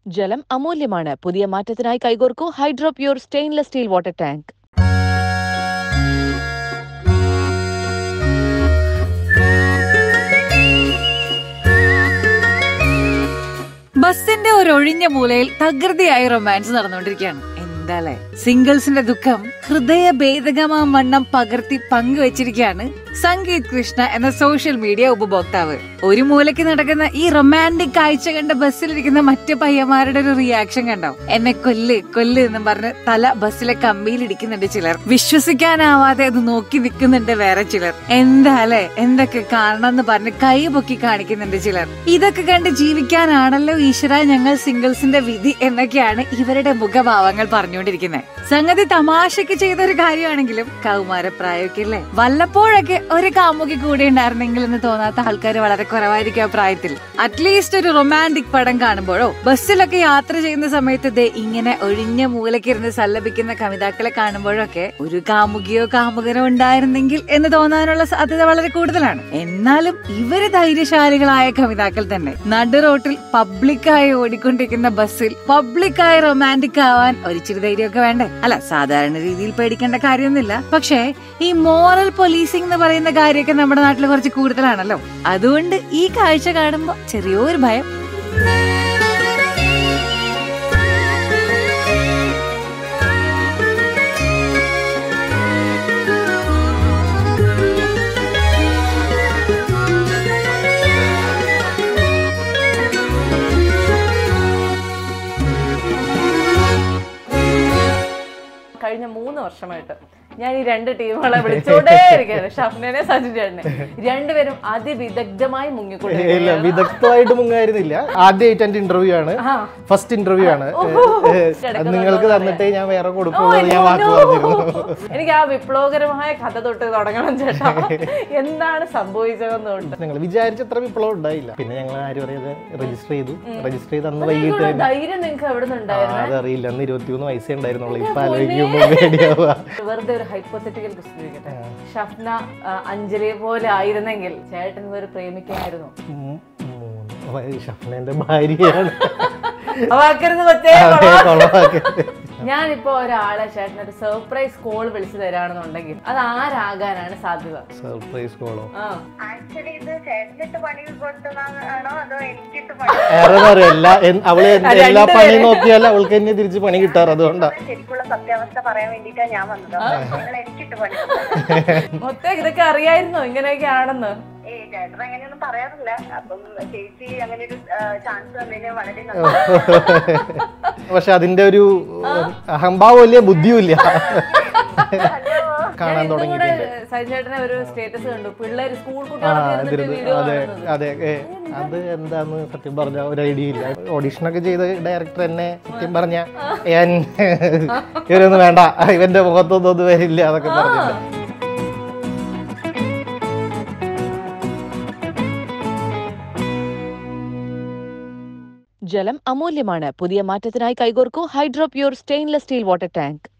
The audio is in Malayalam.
ജലം അമൂല്യമാണ് പുതിയ മാറ്റത്തിനായി കൈകോർക്കൂ Hydro Pure stainless steel water tank ബസ്സിന്റെ ഒരു ഒഴിഞ്ഞ മൂലയിൽ തകൃതിയായ റൊമാൻസ് നടന്നുകൊണ്ടിരിക്കുകയാണ് എന്താലേ സിംഗിൾസിന്റെ ദുഃഖം ഹൃദയഭേദകമാം വണ്ണം പകർത്തി പങ്കുവച്ചിരിക്കുകയാണ് സംഗീത് കൃഷ്ണ എന്ന സോഷ്യൽ മീഡിയ ഉപഭോക്താവ് ഒരു മൂലയ്ക്ക് നടക്കുന്ന ഈ റൊമാൻറ്റിക് കാഴ്ച കണ്ട ബസ്സിലിരിക്കുന്ന മറ്റു പയ്യന്മാരുടെ ഒരു റിയാക്ഷൻ കണ്ടോ എന്നെ കൊല്ല് കൊല്ല് എന്നും പറഞ്ഞ് തല ബസ്സിലെ കമ്പിയിൽ ഇടിക്കുന്നുണ്ട് ചിലർ വിശ്വസിക്കാനാവാതെ അത് നോക്കി നിൽക്കുന്നുണ്ട് വേറെ ചിലർ എന്താലേ എന്തൊക്കെ കാണണം എന്ന് പറഞ്ഞ് കൈ പൊക്കി കാണിക്കുന്നുണ്ട് ചിലർ ഇതൊക്കെ കണ്ട് ജീവിക്കാനാണല്ലോ ഈശ്വര ഞങ്ങൾ സിംഗിൾസിന്റെ വിധി എന്നൊക്കെയാണ് ഇവരുടെ മുഖഭാവങ്ങൾ പറഞ്ഞുകൊണ്ടിരിക്കുന്നത് സംഗതി തമാശക്ക് ചെയ്ത ഒരു കാര്യമാണെങ്കിലും കൗമാരപ്രായമൊക്കെ അല്ലേ വല്ലപ്പോഴൊക്കെ ഒരു കാമുകി കൂടെ ഉണ്ടായിരുന്നെങ്കിൽ എന്ന് തോന്നാത്ത ആൾക്കാർ വളരെ കുറവായിരിക്കും ആ പ്രായത്തിൽ അറ്റ്ലീസ്റ്റ് ഒരു റൊമാൻറ്റിക് പടം കാണുമ്പോഴോ ബസ്സിലൊക്കെ യാത്ര ചെയ്യുന്ന സമയത്ത് ദേ ഇങ്ങനെ ഒഴിഞ്ഞ മൂലക്കിരുന്ന് സല്ലപിക്കുന്ന കവിതാക്കളെ കാണുമ്പോഴൊക്കെ ഒരു കാമുകിയോ കാമുകനോ ഉണ്ടായിരുന്നെങ്കിൽ എന്ന് തോന്നാനുള്ള സാധ്യത വളരെ കൂടുതലാണ് എന്നാലും ഇവര് ധൈര്യശാലികളായ കവിതാക്കൾ തന്നെ നടു റോട്ടിൽ പബ്ലിക്കായി ഓടിക്കൊണ്ടിരിക്കുന്ന ബസ്സിൽ പബ്ലിക്കായി റൊമാൻറ്റിക് ആവാൻ ഒരിച്ചിരി ധൈര്യമൊക്കെ വേണ്ടേ അല്ല സാധാരണ രീതിയിൽ പേടിക്കേണ്ട കാര്യമൊന്നുമില്ല പക്ഷേ ഈ മോറൽ പോലീസിംഗ് എന്ന് പറയുന്ന കാര്യമൊക്കെ നമ്മുടെ നാട്ടിൽ കുറച്ച് കൂടുതലാണല്ലോ അതുകൊണ്ട് ഈ കാഴ്ച കാണുമ്പോൾ ചെറിയൊരു ഭയം കഴിഞ്ഞ മൂന്ന് വർഷമായിട്ട് ഞാൻ ഈ രണ്ട് ടീമുകളെ വിളിച്ചോണ്ടേ ഇരിക്കുകയാണ് ഷഫ്നെ സജിൻ ചേട്ടനെ രണ്ടുപേരും അതിവിദഗ്ധമായി ഇല്ല മുങ്ങിക്കൊണ്ടിരിക്കുകയാണ് വിദഗ്ധമായിട്ട് മുങ്ങായിരുന്നില്ല ആദ്യമായിട്ട് എന്റെ ഇന്റർവ്യൂ ആണ് ആ. ഫസ്റ്റ് ഇന്റർവ്യൂ ആണ് ഓഹോ. ഏ, അത് നിങ്ങൾക്ക് തന്നിട്ടേ ഞാൻ വേറെ ഓ, കൊടുക്കുള്ളൂ എന്ന് ഞാൻ no, വാക്ക് no. പറഞ്ഞിരുന്നു എനിക്ക് ആ വിപ്ലവകരമായ കഥ തൊട്ട് തുടങ്ങണം ചേട്ടാ എന്താണ് സംഭവിച്ചതെന്നുണ്ട് ഞങ്ങൾ വിചാരിച്ചത്ര വിപ്ലവം ഉണ്ടായില്ല പിന്നെ ഞങ്ങൾ ആരും അറിയാതെ രജിസ്റ്റർ ചെയ്തു രജിസ്റ്റർ ചെയ്ത് അന്ന് വൈകിട്ട് ഇതിനുള്ള തന്നെ ധൈര്യം നിങ്ങൾക്ക് എവിടെ ആ, നിന്നുണ്ടായിരുന്നു അതറിയില്ല അന്ന് ഇരുപത്തിമൂന്ന് വയസ്സേ ഉണ്ടായിരുന്നുള്ളൂ ഇപ്പൊ ആലോചിക്കുമ്പോ പേടിയാവുക വെറുതെ ഒരു ഹൈപ്പോത്തറ്റിക്കൽ ക്വസ്റ്റ്യൻ ചോദിക്കട്ടെ ഷഫ്ന ആ, അഞ്ജലിയെ പോലെ ആയിരുന്നെങ്കിൽ ചേട്ടൻ ഒരു പ്രേമിക്കായിരുന്നു ഉം, മൂന്ന് വയ- ഷഫ്നന്റെ ഭാര്യയാണ് അവാക്കരുത് കൊച്ചേ അതെ, കൊളവാക്കരുത്. ഞാനിപ്പോ ഒരാളെ ചേട്ടൻ ഒരു സർപ്രൈസ് കോൾ വിളിച്ചു തരാണെന്നുണ്ടെങ്കിൽ അത് ആരാകാനാണ് സാധ്യത സർപ്രൈസ് കോളോ ആ ആക്ച്വലി ഇത് ചേട്ടനിട്ട് പണി കൊടുത്തതാണോ അതോ എനിക്കിട്ട് പണി അറിയാം എല്ലാ എൻ- അവള് എന്ത് എല്ലാ പണിയും നോക്കിയാൽ അവൾക്ക് തന്നെ തിരിച്ച് പണി കിട്ടാറ് അതുകൊണ്ടാ ശരിക്കുള്ള സത്യാവസ്ഥ പറയാൻ വേണ്ടിട്ടാ ഞാൻ വന്നത് നിങ്ങൾ എനിക്കിട്ട് പണി കൊടുത്തത്. മൊത്തം ഇതൊക്കെ അറിയായിരുന്നോ ഇങ്ങനെയൊക്കെ ആണെന്ന് ഏയ് ചേട്ടൻ അങ്ങനെയൊന്നും പറയാറില്ല അപ്പം ചേച്ചി അങ്ങനെ ഒരു ചാൻസ് തന്നതിന് വളരെ നന്ദി പക്ഷെ അതിന്റെ ഒരു അഹംഭാവം ഇല്ല ബുദ്ധിയും ഇല്ല ഹലോ കാണാൻ ഇന്നും കൂടെ തുടങ്ങിയിട്ടുണ്ട് സജിൻ ചേട്ടനെ ഒരു സ്റ്റേറ്റസ് കണ്ടു പിള്ളേര് സ്കൂൾ ആ കുട്ടികളൊക്കെ ഇരുന്നിട്ട് അതിരുന്ന് വീഡിയോ അതെ കാണുന്നത് അതെ ഏ, അത് എന്താന്ന് സത്യം പറഞ്ഞ ഒരു ഐഡിയ ഇല്ല ഓഡീഷനൊക്കെ ചെയ്ത ഡയറക്ടർ എന്നെ സത്യം പറഞ്ഞ ഞാൻ ഇവരൊന്നും വേണ്ട ഇവന്റെ മുഖത്തൊന്നും ഒന്നും വരില്ല എന്നൊക്കെ പറഞ്ഞിട്ട് ജലം അമൂല്യമാണ് പുതിയ മാറ്റത്തിനായി കൈകോർക്കൂ Hydro Pure stainless steel water tank